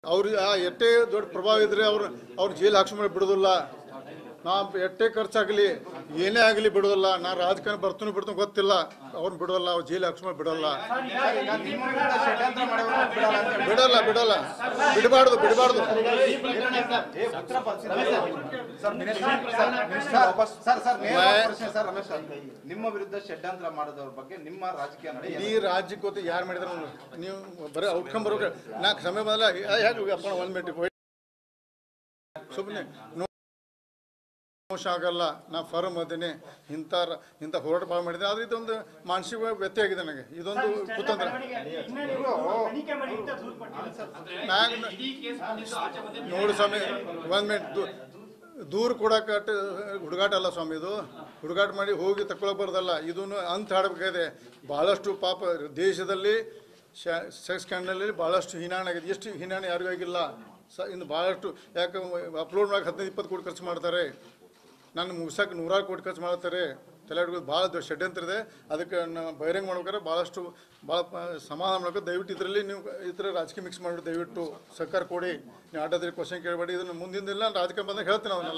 ಅವ್ರು ಆ ಎಷ್ಟೇ ದೊಡ್ಡ ಪ್ರಭಾವ ಇದ್ರೆ ಅವ್ರು ಅವ್ರು ಜೈಲು ಹಾಕ್ಸ್ಕೊಂಡು ಬಿಡೋದಿಲ್ಲ ನಾ ಎಷ್ಟೇ ಖರ್ಚಾಗಲಿ ಏನೇ ಆಗಲಿ ಬಿಡೋದಿಲ್ಲ ನಾ ರಾಜಕಾರಣ ಬರ್ತೀನಿ ಬಿಡ್ತೀನಿ ಗೊತ್ತಿಲ್ಲ ಅವ್ರನ್ನ ಬಿಡೋಲ್ಲ ಅವ್ರು ಜೈಲು ಹಾಕ್ಸ್ಕೊಂಡು ಬಿಡೋಲ್ಲ ಬಿಡಲ್ಲ ಬಿಡಲ್ಲ ಬಿಡಬಾರ್ದು ಬಿಡಬಾರ್ದು ಸರ್ ಸರ್ ನೇರ ಮೈ- ಪ್ರಶ್ನೆ ಸರ್ ರಮೇಶ್ ಸರ್ ನಿಮ್ಮ ವಿರುದ್ಧ ಷಡ್ಯಂತ್ರ ಮಾಡಿದವ್ರ ಬಗ್ಗೆ ನಿಮ್ಮ ರಾಜಕೀಯ ನಡೆ ಏನು? ಇಡೀ ರಾಜ್ಯಕ್ಕೆ ಗೊತ್ತು ಯಾರು ಮಾಡಿದ್ರು ನೀವು ಬರೀ ಔಟ್ಕಮ್ ಬರ್ಬೇಕು ನಾ ಸಮಯ ಬಂದಲ್ಲ ಹೇಗೆ ಅಪ್ಪ ಒಂದು ಮಿನಿಟ್ ಸುಮ್ಮನೆ ಮೋಸ ಆಗಲ್ಲ ನಾ ಫರ್ಮ್ ಅದೇನೆ ಇಂಥ ರ- ಇಂಥ ಹೋರಾಟ ಭಾಳ ಮಾಡಿದೆ ಆದ್ರೆ ಇದೊಂದು ಮಾನಸಿಕ ವ್ಯತ್ಯ ಆಗಿದೆ ನನಗೆ ಇದೊಂದು ಕುತಂತ್ರ ನಾನು ನೋಡು ಸ್ವಾಮಿ ಒಂದು ಮಿನಿಟ್ ದೂರ ಕೊಡಕ್ಕೆ ಅಟ್ ಹುಡುಗಾಟ ಅಲ್ಲ ಸ್ವಾಮಿ ಇದು ಹುಡುಗಾಟ ಮಾಡಿ ಹೋಗಿ ತಗೊಳಕ್ ಬರೋದಲ್ಲ ಇದನ್ನು ಅಂತ ಹಾಡಬೇಕಾಗಿದೆ ಭಾಳಷ್ಟು ಪಾಪ ದೇಶದಲ್ಲಿ ಸೆಕ್ಸ್ ಸ್ಕ್ಯಾಂಡಲಲ್ಲಿ ಭಾಳಷ್ಟು ಹೀನಾಣ ಆಗಿದೆ ಎಷ್ಟು ಹೀನಾಣ ಯಾರಿಗೂ ಆಗಿಲ್ಲ ಸ ಇನ್ನು ಭಾಳಷ್ಟು ಯಾಕೆ ಅಪ್ಲೋಡ್ ಮಾಡಕ್ಕೆ ಹದಿನೈದು ಇಪ್ಪತ್ತು ಕೋಟಿ ಖರ್ಚು ಮಾಡ್ತಾರೆ ನಾನು ಮುಗ್ಸಕ್ಕೆ ನೂರಾರು ಕೋಟಿ ಖರ್ಚು ಮಾಡ್ತಾರೆ ತಲೆ ಹಿಡ್ಕೊಂಡು ಭಾಳ ದೊಡ್ಡ ಷಡ್ಯಂತ್ರ ಇದೆ ಅದಕ್ಕೆ ನಾವು ಬಹಿರಂಗ ಮಾಡ್ಬೇಕಾದ್ರೆ ಭಾಳಷ್ಟು ಭಾಳ ಪ- ಸಮಾಧಾನ ಮಾಡ್ಬೇಕು ದಯವಿಟ್ಟು ಇದರಲ್ಲಿ ನೀವು ಈ ಥರ ರಾಜಕೀಯ ಮಿಕ್ಸ್ ಮಾಡಿಬಿಟ್ಟು ದಯವಿಟ್ಟು ಸರ್ಕಾರ ಕೊಡಿ ನೀವು ಆಟೋದ್ರಿ ಕ್ವಶನ್ ಕೇಳಬೇಡಿ ಇದನ್ನು ಮುಂದಿನ ರಾಜಕೀಯ ಬಂದಾಗ ಹೇಳ್ತೀನಿ ಅವನ್ನೆಲ್ಲ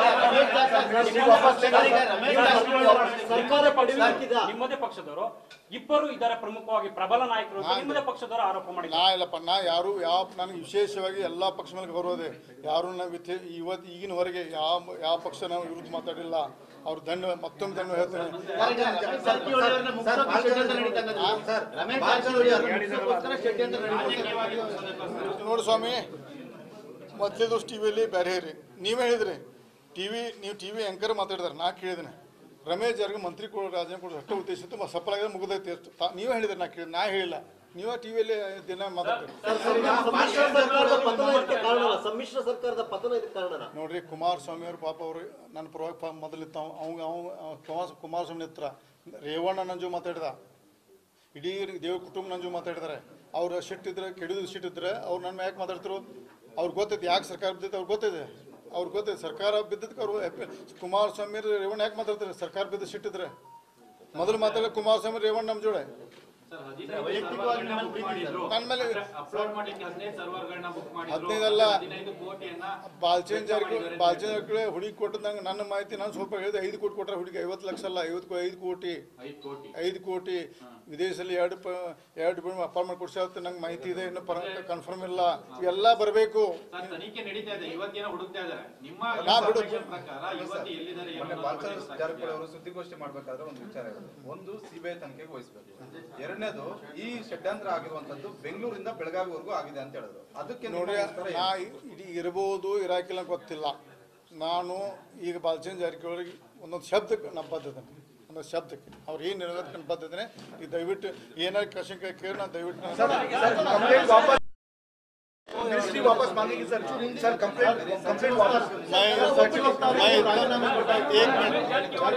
ಸರ್ಕಾರ ಪಡೆಯುತ್ತಿದ್ದ ನಿಮ್ಮದೇ ಪಕ್ಷದವರು ಇಬ್ಬರು ಇದ್ದಾರೆ ಪ್ರಮುಖವಾಗಿ ಪ್ರಬಲ ನಾಯಕರು ಅಂತ ನಿಮ್ಮದೇ ಪಕ್ಷದವರು ಆರೋಪ ಮಾಡಿದ್ದಾರೆ ನಾ ಇಲ್ಲಪ್ಪ ನಾ ಯಾರು ಯಾವ ನನಗೆ ವಿಶೇಷವಾಗಿ ಎಲ್ಲ ಪಕ್ಷ ಮೇಲೆ ಗೌರವ ಇದೆ ಯಾರು ನಾವು ಇತಿ- ಇವತ್ತು ಈಗಿನವರೆಗೆ ಯಾವ ಯಾವ ಪಕ್ಷ ನಾವು ವಿರುದ್ಧ ಮಾತಾಡಿಲ್ಲ ಅವ್ರು ಧನ್ಯ ಮತ್ತೊಮ್ಮೆ ಧನ್ಯ ಹೇಳ್ತೇನೆ ನೋಡಿ ಸ್ವಾಮಿ ಮೊದಲೇದು ಟಿ ವಿಯಲ್ಲಿ ಬೇರೆ ರೀ ನೀವೇ ಹೇಳಿದ್ರಿ ಟಿ ವಿ ನೀವು ಟಿ ವಿ ಆ್ಯಂಕರ್ ಮಾತಾಡಿದಾರೆ ನಾ ಕೇಳಿದ್ದೀನಿ ರಮೇಶ್ ಜಾರಿಗೆ ಮಂತ್ರಿ ಕೊಡೋ ರಾಜನ ಕೊಡೋ ಅಷ್ಟು ಉದ್ದೇಶ ಇತ್ತು ಮ- ಸಫಲ ಆಗಿದೆ ಮುಗಿದೈತಿ ಅಷ್ಟು ತಾ- ನೀವೇ ಹೇಳಿದ್ರಿ ನಾ ಕೇಳಿ ನಾ ಹೇಳಿಲ್ಲ ನೀವೇ ಟಿ ವಿಯಲ್ಲಿ ದಿನ ಮಾತಾಡ್ತೀರಿ ಸಮ್ಮಿಶ್ರ ಸರ್ಕಾರದ ಪತನ ಇದಕ್ಕೆ ಕಾರಣನ ಸಮ್ಮಿಶ್ರ ಸರ್ಕಾರದ ಪತನ ಇದಕ್ಕೆ ಕಾರಣನ ನೋಡ್ರಿ ಕುಮಾರಸ್ವಾಮಿ ಅವ್ರ ಪಾಪ ಅವರು ನನ್ನ ಪರವಾಗಿ ಪಾ ಮೊದಲಿತ್ತು ಅವ್ ಅವಂಗ ಅವ ಕುಮಾರ ಕುಮಾರಸ್ವಾಮಿ ಹತ್ರ ರೇವಣ್ಣ ನಂಜು ಮಾತಾಡಿದ ಇಡೀ ದೇವ ಕುಟುಂಬ ನಂಜು ಮಾತಾಡಿದಾರೆ ಅವ್ರ ಸಿಟ್ಟಿದ್ರೆ ಕೆಡಿದು ಸಿಟ್ಟಿದ್ರೆ ಅವ್ರು ನನ್ನ ಯಾಕೆ ಮಾತಾಡ್ತಿರು ಅವ್ರಿಗೆ ಗೊತ್ತೈತೆ ಯಾಕೆ ಸರ್ಕಾರ ಬಿದ್ದೈತೆ ಅವ್ರಿಗೆ ಗೊತ್ತಿದೆ ಅವ್ರಿಗೆ ಗೊತ್ತೈತೆ ಸರ್ಕಾರ ಬಿದ್ದದಕ್ಕೆ ಅವರು ಕುಮಾರಸ್ವಾಮಿ ರೇವಣ್ಣ ಯಾಕೆ ಮಾತಾಡ್ತಾರೆ ಸರ್ಕಾರ ಬಿದ್ದು ಸಿಟ್ಟಿದ್ರೆ ಮೊದಲು ಮಾತಾಡಿದ ಕುಮಾರಸ್ವಾಮಿ ರೇವಣ್ಣ ನಮ್ಮ ಜೋಡೆ ನನ್ನ ಮೇಲೆ ಅಪ್ಲೋಡ್ ಮಾಡ್ಲಿಕ್ಕೆ ಹದಿನೈದು ಸರ್ವರ್ಗಳನ್ನ ಬುಕ್ ಮಾಡಿದ್ರು ಹದಿನೈದಲ್ಲ ಹದಿನೈದು ಕೋಟಿಯನ್ನ ಬಾಲ್ಚೇನ್ ಜಾರಕಿಹೊಳಿ ಬಾಲ್ಚೇನ್ ಜಾರಕಿಹೊಳಿ ಹುಡುಗಿ ಕೊಟ್ಟದಂಗೆ ನನ್ನ ಮಾಹಿತಿ ನಾನು ಸ್ವಲ್ಪ ಹೇಳಿದೆ ಐದು ಕೋಟಿ ಕೊಟ್ಟರೆ ಹುಡುಗಿ ಐವತ್ತು ಲಕ್ಷ ಅಲ್ಲ ಐವತ್ತು ಐದು ಕೋಟಿ ಐದು ಕೋಟಿ ಐದು ಕೋಟಿ ವಿದೇಶದಲ್ಲಿ ಎರಡು ಪ ಎರಡು ಬಿಡ್ ಅಪಾರ್ಟ್ಮೆಂಟ್ ಕೊಡ್ಸಾವತ್ತು ನಂಗೆ ಮಾಹಿತಿ ಇದೆ ಇನ್ನು ಪರ ಕನ್ಫರ್ಮ್ ಇಲ್ಲ ಇವೆಲ್ಲ ಬರಬೇಕು ಸರ್ ತನಿಖೆ ನಡೀತಾ ಇದೆ ಇವತ್ತೇನೋ ಹುಡುಕ್ತಾ ಇದ್ದಾರೆ ನಿಮ್ಮ ನಾ ಬಿಡು. information ಪ್ರಕಾರ ಇವತ್ತು ಎಲ್ಲಿದ್ದಾರೆ ಏನು ಮೊನ್ನೆ ಅನ್ನೋದು ಬಾಲಚಂದ್ರ ಗೊತ್ತಾಗ್ತಾ ಜಾರಕಿಹೊಳಿ ಇಲ್ಲ. ಅವರು ಸುದ್ದಿಗೋಷ್ಠಿ ಮಾಡ್ಬೇಕಾದ್ರೆ ಒಂದು ವಿಚಾರ ಇರೋದು ಒಂದು ಸಿಬಿಐ ತನಿಖೆಗೆ ವಹಿಸಬೇಕು ಎರಡನೇದು ಈ ಷಡ್ಯಂತ್ರ ಆಗಿರುವಂತದ್ದು ಬೆಂಗಳೂರಿಂದ ಬೆಳಗಾವಿವರೆಗೂ ಆಗಿದೆ ಅಂತ ಹೇಳಿದ್ರು ಅದಕ್ಕೆ ನಿಮ್ಮ ನೋಡಿ ಉತ್ತರ ಏನು? ನಾ ಇಡೀ ಇರ್ಬೋದು ಇರಾಕಿಲ್ಲ ಗೊತ್ತಿಲ್ಲ ನಾನು ಈಗ ಬಾಲ್ಚೇನ್ ಜಾರಕಿಹೊಳಿ ಒಂದೊಂದು ಶಬ್ದಕ್ಕೆ ನಾನು ಬದ್ಧತೇನೆ ಒಂದೊಂದು ಶಬ್ದಕ್ಕೆ ಅವ್ರು ಏನು ಹೇಳೋದಕ್ಕೆ ನಾನು ಬದ್ಧತೇನೆ ಈಗ ದಯವಿಟ್ಟು ಏನಾದ್ರು ಕ್ವಶನ್ ಕೇಳಿ ನಾನು ದಯವಿಟ್ಟು ನಾನು- मिनिस्ट्री वापस मांगेगी सर सर कंप्लेंट कंप्लेंट वापस मैं मैं एक मिनट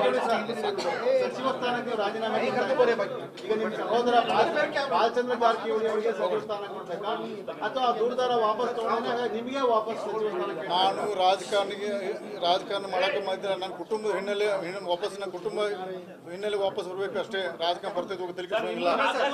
ಸಚಿವ ಸ್ಥಾನಕ್ಕೆ ರಾಜೀನಾಮೆ ಈಗ ನಿಮ್ಮ ಸಹೋದರ ಬಾಲಚಂದ್ರ ಜಾರಕಿಹೊಳಿ ಅವರಿಗೆ ಸಚಿವ ಸ್ಥಾನ ಕೊಡ್ಬೇಕಾ ಅಥವಾ ದೂರದಾರ ವಾಪಸ್ ತಗೊಂಡ್ರೆ ನಿಮಗೆ ವಾಪಸ್ ಸಚಿವ ಸ್ಥಾನ ಕೇಳ್ಬೇಕಾ? ನಾನು ರಾಜಕಾರಣಿಗೆ ರಾಜಕಾರಣ ಮಾಡಕ್ಕೆ ಮಾಡಿದ್ರೆ ನನ್ನ ಕುಟುಂಬದ ಹಿನ್ನೆಲೆ ಹಿನ್ನೆ- ವಾಪಸ್ ನನ್ನ ಕುಟುಂಬ ಹಿನ್ನೆಲೆ ವಾಪಸ್ ಬರ್ಬೇಕು ಅಷ್ಟೇ ರಾಜಕಾರಣ ಬರ್ತೈತೆ ಹೋಗೋದಕ್ಕೆ ಇಲ್ಲ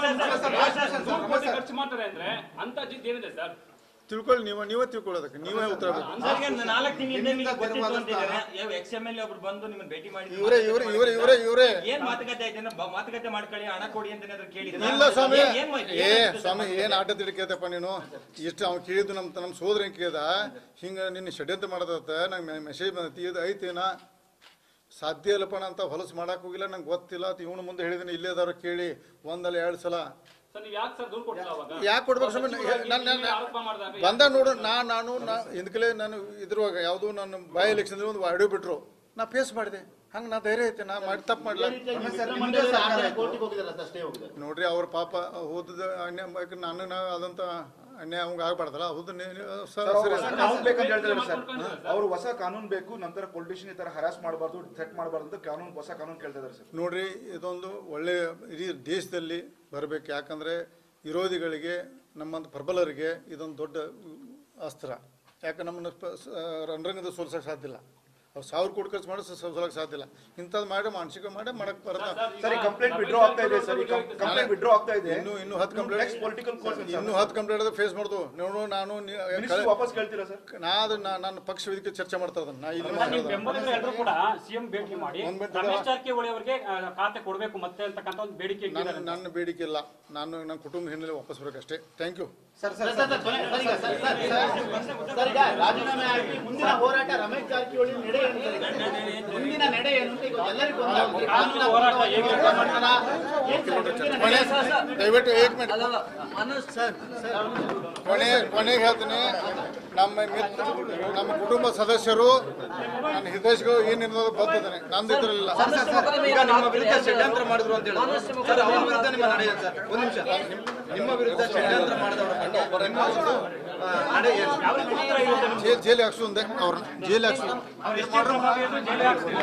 ನೂರು ಕೋಟಿ ಖರ್ಚು ಮಾಡ್ತಾರೆ ಅಂದ್ರೆ ಅಂತ ಜಿದ್ದು ಏನಿದೆ ಸರ್ ತಿಳ್ಕೊಳ್ಳಿ ನೀವು ನೀವೇ ತಿಳ್ಕೊಳ್ಳೋದಕ್ಕೆ ನೀವೇ ಉತ್ತರ ಬೇಕು ಅಂದಾಗೆ ನಾಲ್ಕು ತಿಂಗಳಿಂದ ನಿಮಗೆ ಗೊತ್ತಿತ್ತು ಅಂತಿದ್ದಾರೆ ಯಾವ ಎಕ್ಸ್ ಎಮ್ ಎಲ್ ಒಬ್ರು ಬಂದು ನಿಮ್ಮನ್ನ ಭೇಟಿ ಮಾಡಿ ಇವರೇ ಇವರೇ ಇವರೇ ಇವರೇ ಇವರೇ ಏನ್ ಮಾತುಕತೆ ಆಯ್ತು ಅಂದ್ರೆ ಬ- ಮಾತುಕತೆ ಮಾಡ್ಕೊಳ್ಳಿ ಹಣ ಕೊಡಿ ಅಂತ ಏನಾದ್ರು ಕೇಳಿದ್ರೆ ಇಲ್ಲ ಸ್ವಾಮಿ ಏನ್- ಏನ್ ಮಾಹಿತಿ? ಏ ಏನ್ ಮಾಹಿತಿ ಸ್ವಾಮಿ ಏನ್ ಆಟ ತಿಳ್ಕೇತಪ್ಪ ನೀನು ಇಷ್ಟು ಅವ್ನು ಕೇಳಿದ್ದು ನಮ್ಮ ನಮ್ಮ ಸೋದರ ಕೇಳ್ದ ಹಿಂಗ ನಿನ್ನ ಷಡ್ಯಂತ್ರ ಮಾಡೋದತ್ತ ನಂಗೆ ಮೆಸೇಜ್ ಬಂದೈತಿ ಇದು ಐತೇನ ಸಾಧ್ಯ ಇಲ್ಲಪ್ಪಣ ಅಂತ ಹೊಲಸು ಮಾಡಕ್ ಹೋಗಿಲ್ಲ ನಂಗೆ ಗೊತ್ತಿಲ್ಲ ಅಂತ ಇವನು ಮುಂದೆ ಹೇಳಿದ್ದೀನಿ ಇಲ್ಲೇ ಅದಾರ ಕೇಳಿ ಒಂದಲ್ಲ ಎರಡು ಸಲ ಸರ್ ನೀವು ಯಾಕೆ ಸರ್ ದೂರು ಕೊಟ್ಟಿಲ್ಲ ಅವಾಗ ಯಾಕೆ ಕೊಡ್ಬೇಕು ಸ್ವಾಮಿ ನನ್ನ ಆರೋಪ ಮಾಡಿದಾಗ ಬಂದ ನೋಡು ನಾ ನಾನು ನಾ ಹಿಂದ್ಕಲೆ ನಾನು ಇದ್ರೊಳಗ ಯಾವುದೋ ನಾನು ಬಾಯ್ ಎಲೆಕ್ಷನ್ ಒಂದು ಆಡಿಯೋ ಬಿಟ್ರು ನಾ ಫೇಸ್ ಮಾಡಿದೆ ಹಂಗೆ ನಾ ಧೈರ್ಯ ಐತೆ ನಾ ಮಾಡಿ ತಪ್ಪು ಮಾಡಲ್ಲ ಮಂಡ್ಯದಲ್ಲಿ ಆದ್ರೆ ಕೋರ್ಟಿಗೆ ಹೋಗಿದ್ದಾರೆ ಅಂತ ಅಷ್ಟೇ ಹೋಗಿದೆ ನೋಡ್ರಿ ಅವ್ರ ಪಾಪ ಹೋದದ ಅನ್ಯಾಯ ಯಾಕಂದ್ರೆ ನಾನು ನಾ ಆದಂತ ಅನ್ಯಾಯ ಅವಂಗ ಆಗ್ಬಾರ್ದಲ್ಲ ಹೌದು ನೀ- ನೀ- ಸ- ಸರಿ ಕಾನೂನು ಬೇಕಂತ ಹೇಳ್ತಾರೆ ಸರ್ ಅವರು ಹೊಸ ಕಾನೂನು ಬೇಕು ನಂತರ ಪೊಲಿಟಿಷಿಯನ್ ಈ ತರ ಹರಾಸ್ ಮಾಡಬಾರ್ದು ಥ್ರೆಟ್ ಮಾಡಬಾರ್ದು ಅಂತ ಕಾನೂನು ಹೊಸ ಕಾನೂನು ಕೇಳ್ತಾ ಇದ್ದಾರೆ ಸರ್ ನೋಡ್ರಿ ಇದೊಂದು ಒಳ್ಳೆಯ ಇಡೀ ದೇಶದಲ್ಲಿ ಬರಬೇಕು ಯಾಕಂದ್ರೆ ವಿರೋಧಿಗಳಿಗೆ ನಮ್ಮಂತ ಪ್ರಬಲರಿಗೆ ಇದೊಂದು ದೊಡ್ಡ ಅಸ್ತ್ರ ಯಾಕೆ ನಮ್ಮನ್ನು ಪ- ಸ- ರಣರಂಗದ ಸೋಲ್ಸಕ್ಕೆ ಸಾಧ್ಯ ಇಲ್ಲ ಅವ್ರು ಸಾವಿರ ಕೋಟಿ ಖರ್ಚು ಮಾಡಿ ಸೋಲಕ್ಕೆ ಸಾಧ್ಯ ಇಲ್ಲ ಇಂಥದ್ದು ಮಾಡಿ ಮಾನಸಿಕ ಮಾಡಿ ಮಾಡಕ್ ಬರಲ್ಲ ಸರ್ ಕಂಪ್ಲೇಂಟ್ ವಿಡ್ರಾ ಆಗ್ತಾ ಇದೆ ಸರ್ ಕಂಪ್ಲೇಂಟ್ ವಿಡ್ರಾ ಆಗ್ತಾ ಇದೆ ಇನ್ನು ಇನ್ನು ಹತ್ತು ಕಂಪ್ಲೇಂಟ್ ನೆಕ್ಸ್ಟ್ ಪೊಲಿಟಿಕಲ್ ಕೋರ್ಸ್ ಇನ್ನು ಹತ್ತು ಕಂಪ್ಲೇಂಟ್ ಫೇಸ್ ಮಾಡ್ದು ನೋಡು ನಾನು ನೀ- ಮಿನಿಸ್ಟ್ರಿ ವಾಪಸ್ ಕೇಳ್ತೀರಾ ಸರ್ ನಾ ಅದು ನಾ- ನನ್ನ ಪಕ್ಷ ವೇದಿಕೆ ಚರ್ಚೆ ಮಾಡ್ತಾ ಇದ್ದೀನಿ ನಾ ಇಲ್ಲಿ ನಿಮ್ಮ ಮಾತಾಡೋದು. ಬೆಂಬಲಿಗರು ಎಲ್ಲರೂ ಕೂಡ ಸಿಎಂ ಭೇಟಿ ಮಾಡಿ ಒಂದ್ minute ರಮೇಶ್ ಜಾರಕಿಹೊಳಿ ಅವರಿಗೆ ಆ, ಖಾತೆ ಕೊಡಬೇಕು ಮತ್ತೆ ಅಂತಕ್ಕಂಥ ಒಂದು ಬೇಡಿಕೆ ನನ್ನ ಇಟ್ಟಿದ್ದಾರೆ ನನ್ನ ಬೇಡಿಕೆ ಇಲ್ಲ ನಾನು ನನ್ನ ಕುಟುಂಬ ಹಿನ್ನೆಲೆ ವಾಪಸ್ ಬರಬೇಕಷ್ಟೇ thank you sir sir sir, sir, sir, sir, ಈಗ, ಸರ್, ಸರ್, ಸರ್, ಸರ್, ಈಗ ರಾಜೀನಾಮೆ ಆಗಿ ಮುಂದಿನ ಹೋರಾಟ ರಮೇಶ್ ಜಾರಕಿಹೊಳಿ ನಡೆ ಏನು ಸರ್ ಈಗ? ಮುಂದಿನ ನಡೆ ಏನು ಅಂತ ಈಗ ಎಲ್ಲರಿಗೂ ಗೊತ್ತಾಗುತ್ತೆ. ಕಾನೂನಿನ ಹೋರಾಟ ಹೋರಾಟ ಹೇಗೆ ಮಾಡ್ತಾರಾ? ಏನ್ ಸರ್ ಮುಂದಿನ ಕೊನೆ ನಡೆ? ದಯವಿಟ್ಟು ಏಕ್ ಮಿನಿಟ್ ಕೊನೆ ಕೊನೆಗೆ ಹೇಳ್ತೀನಿ ನಮ್ಮ ಮಿತ್ರ ನಮ್ಮ ಕುಟುಂಬ ಸದಸ್ಯರು ನನ್ನ ಹಿತೈಷಿಗಳು ಏನು ನಿರ್ಣಯ ಬದ್ಧತೆ ನಂದು ಇದ್ರಲ್ಲ ಈಗ ನಿಮ್ಮ ವಿರುದ್ಧ ಷಡ್ಯಂತ್ರ ಮಾಡಿದ್ರು ಅಂತ ಹೇಳಿದ್ರು ಸರ್ ಅವ್ರ ವಿರುದ್ಧ ನಿಮ್ಮ ನಡೆ ಏನು ಸರ್ ಒಂದು ನಿಮಿಷ ನಿಮ್ಮ ವಿರುದ್ಧ ಷಡ್ಯಂತ್ರ ಮಾಡಿದವರ ಬಗ್ಗೆ ನಿಮ್ಮ ಆ, ನಡೆ ಏನು ಯಾವ ರೀತಿ ಉತ್ತರ ಇರುತ್ತೆ ನಿಮ್ಗೆ? ಜೈಲ್ ಜೈಲಿಗೆ ಹಾಕ್ಸೋಂದೆ ಅವ್ರನ್ನ ಜೈಲಿಗೆ ಹಾಕ್ಸೋದು ಅವ್ರು ಎಷ್ಟೇ ಕ್ರಮ ಆಗಿದ್ರು ಜೈಲಿಗೆ ಹಾಕ್ಸ್ತೀವಿ.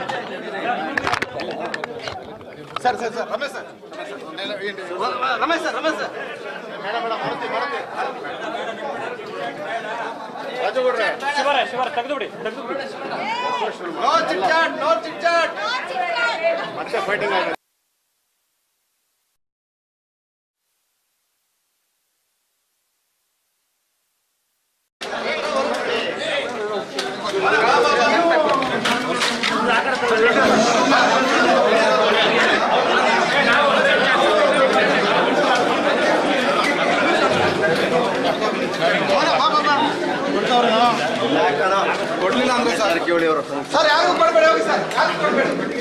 Sir sir sir Ramesh sir Ramesh sir Ramesh sir ರಾಜಗೌಡ್ರೆ ಶಿವರ ಶಿವರ ತೆಗೆದು ಬಿಡಿ ತೆಗೆದು ಬಿಡಿ no chit chat no chit chat ಮತ್ತೆ ಫೈಟಿಂಗ್ ಆಗಿದೆ ಕೊಡ್ಲಿಲ್ಲ ಅಂದ್ರೆ ಸರ್ ಸರ್ ಯಾರು ಕೊಡಬೇಡಿ ಹೋಗಿ ಸರ್ ಯಾರು ಕೊಡಬೇಡಿ